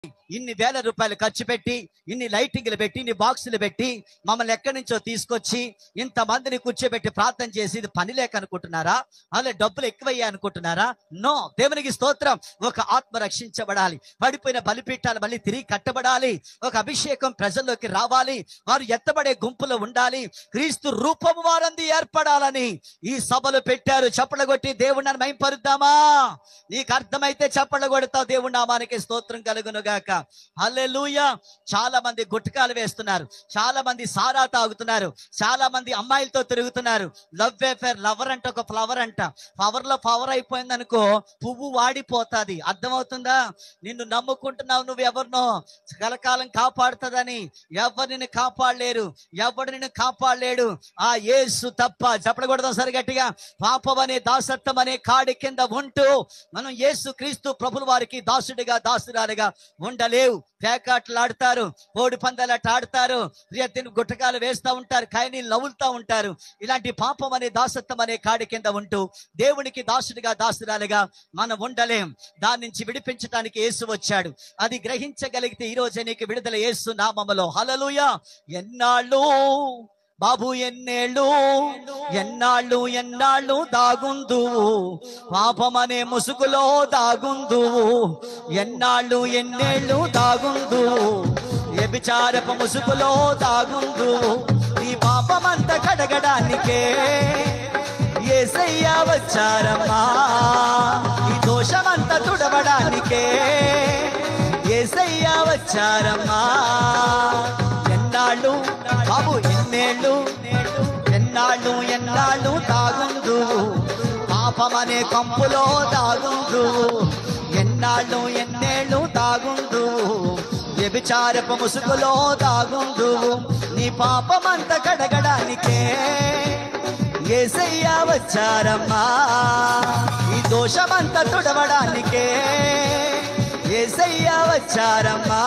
ఇన్ని వేల రూపాయలు ఖర్చు పెట్టి ఇన్ని లైటింగ్లు పెట్టి ఇన్ని బాక్సులు పెట్టి మమ్మల్ని ఎక్కడి నుంచో తీసుకొచ్చి ఇంత మందిని కూర్చోబెట్టి ప్రార్థన చేసి ఇది పని లేక అనుకుంటున్నారా అలా డబ్బులు ఎక్కువయ్యా అనుకుంటున్నారా నో దేవునికి స్తోత్రం ఒక ఆత్మ రక్షించబడాలి పడిపోయిన బలిపీఠాలు మళ్ళీ తిరిగి కట్టబడాలి ఒక అభిషేకం ప్రజల్లోకి రావాలి వారు ఎత్తబడే గుంపులో ఉండాలి క్రీస్తు రూపము వారంది ఏర్పడాలని ఈ సభలు పెట్టారు చప్పలు కొట్టి దేవుణ్ణి మైంపరుద్దామా నీకు అర్థమైతే చప్పలు కొడతావు దేవుడి నామానికి స్తోత్రం కలుగును గాక హల్లెలూయా చాలా మంది గుట్టకాలు వేస్తున్నారు చాలా మంది సారా తాగుతున్నారు చాలా మంది అమ్మాయిలతో తిరుగుతున్నారు లవ్ అఫేర్ లవర్ అంట ఒక ఫ్లవర్ అంట పవర్ లో పవర్ అయిపోయింది అనుకో పువ్వు వాడిపోతాది అర్థమవుతుందా నిన్ను నమ్ముకుంటున్నావు నువ్వు ఎవరినో కలకాలం కాపాడుతుందని ఎవరు నిన్ను కాపాడలేరు ఎవడు నిన్ను కాపాడలేడు ఆ యేసు తప్ప చెప్పకూడదు సరి గట్టిగా పాపం అనే దాసత్వం అనే కాడి కింద ఉంటూ మనం యేసు క్రీస్తు ప్రభుల వారికి దాసుడిగా దాసురాలుగా ఉండలేవు పేకాట్లు ఆడతారు కోడి పందాలట ఆడతారు రియతిని గుట్టకాలు వేస్తూ ఉంటారు కాయని నవ్వులుతూ ఉంటారు ఇలాంటి పాపం అనే దాసత్వం అనే కాడి కింద ఉంటూ దేవునికి దాసుడిగా దాసురాలుగా మనం ఉండలేం దాని నుంచి విడిపించడానికి యేసు వచ్చాడు అది గ్రహించగలిగితే ఈ రోజే నీకు విడుదల యేసు నామములో హలలుయ ఎన్నాళ్ళు బాబు ఎన్నేళ్ళు ఎన్నాళ్ళు ఎన్నాళ్ళు దాగుందువు పాపమనే ముసుగులో దాగుందువు ఎన్నాళ్ళు ఎన్నేళ్ళు దాగుందువు వ్యభిచారపు ముసుగులో దాగుందువు నీ పాపమంత కడగడానికే ఏసయ్యా వచ్చారమ్మా ఈ దోషమంతా తుడవడానికే ఏసయ్యా వచ్చారమ్మా ఎన్నాళ్ళు బాబు ఎన్నేళ్ళు ఎన్నాళ్ళు ఎన్నాళ్ళు తాగుందు పాపమనే కంపులో తాగుందు ఎన్నాళ్ళు ఎన్నేళ్ళు తాగుందు వ్యభిచారపు ముసుగులో తాగుందు నీ పాపమంత కడగడానికే ఏసయ్యా వచ్చారమ్మా ఈ దోషమంతా తుడవడానికే ఏసయ్యా వచ్చారమ్మా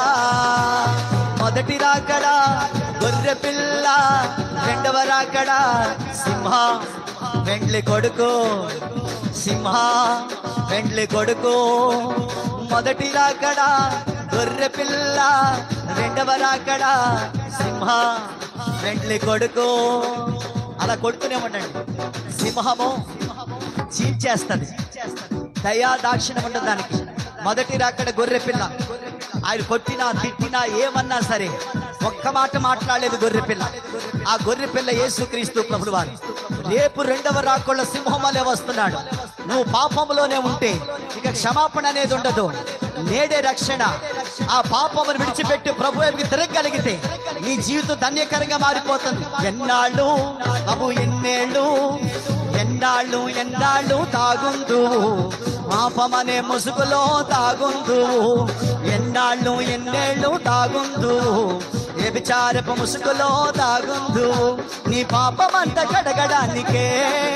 మొదటి రాకడా గొర్రె పిల్ల రెండవ రాకడా సింహ వెండ్లి కొడుకు సింహ వెండ్లి కొడుకు మొదటి రాకడా గొర్రె పిల్ల రెండవ రాకడా సింహ వెండ్లి కొడుకు అలా కొడుతూనే ఉండండి సింహము చీల్చేస్తుంది దయా దాక్షిణం ఉండదు దానికి మొదటి రాకడ గొర్రె పిల్ల ఆయన కొట్టినా తిట్టినా ఏమన్నా సరే ఒక్క మాట మాట్లాడలేదు గొర్రె పిల్ల ఆ గొర్రె పిల్ల యేసుక్రీస్తు ప్రభులు వారు రేపు రెండవ రాకుళ్ళ సింహమలే వస్తున్నాడు నువ్వు పాపంలోనే ఉంటే ఇక క్షమాపణ అనేది ఉండదు నేడే రక్షణ ఆ పాపమును విడిచిపెట్టి ప్రభు వైపుకి తిరగలిగితే నీ జీవితం ధన్యకరంగా మారిపోతుంది ఎన్నాళ్ళు బాబు ఎన్నేళ్ళు ఎన్నాళ్ళు ఎన్నాళ్ళు తాగుందు పాపమనే ముసుగులో తాగుందు ఎన్నాళ్ళు ఎన్నేళ్ళు తాగుందు వ్యభిచారపు ముసుగులో తాగుందు నీ పాపమంత కడగడానికే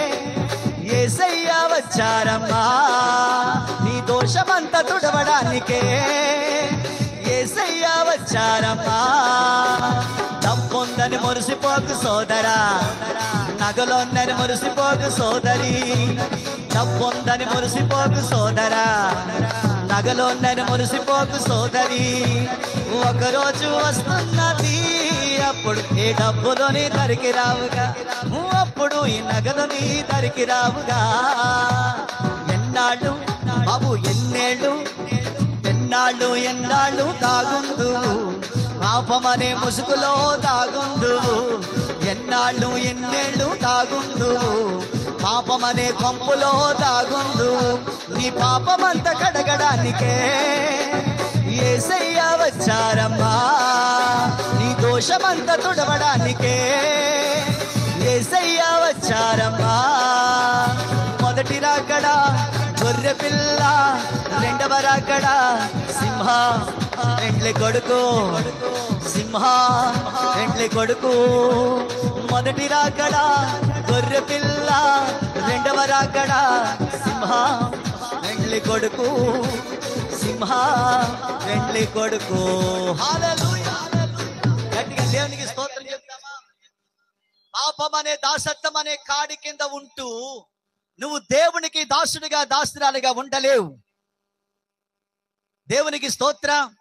ఏసయ్య వచ్చారమ్మా నీ దోషమంత తుడవడానికే ఏసయ్య వచ్చారమ్మా తప్పొందని మురిసిపోకు సోదరా నగలొందని మురిసిపోకు సోదరి తప్పొందని మురిసిపోకు సోదరా నగలొందని మురిసిపోకు సోదరి ఒకరోజు వస్తున్నది అప్పుడు ఏ డబ్బులోని దరికి రావుగా అప్పుడు ఈ నగదుని దరికి రావుగా ఎన్నాళ్ళు బాబు ఎన్నేళ్ళు ఎన్నాళ్ళు ఎన్నాళ్ళు తాగుందు పాపమనే ముసుగులో తాగుందు ఎన్నాళ్ళు ఎన్నేళ్ళు తాగుందు పాపమనే కొంపులో తాగుందు నీ పాపమంత కడగడానికే ఏసయ్య వచ్చారమ్మా నీ దోషమంత తుడవడానికే ఏసయ్య వచ్చారమ్మా మొదటి రాకడా గొర్రె పిల్ల రెండవ రాకడా సింహ రెండ్లి కొడుకు సింహ రెండ్లి కొడుకు మొదటి రాకడా గొర్రె పిల్ల రెండవ రాకడా సింహ రెండ్లి కొడుకు సింహ రెండ్లి కొడుకు హల్లెలూయా గట్టిగా దేవునికి స్తోత్రం చెప్తామా పాపం అనే దాసత్వం అనే కాడి కింద ఉంటూ నువ్వు దేవునికి దాసుడిగా దాసురాలుగా ఉండలేవు దేవునికి స్తోత్ర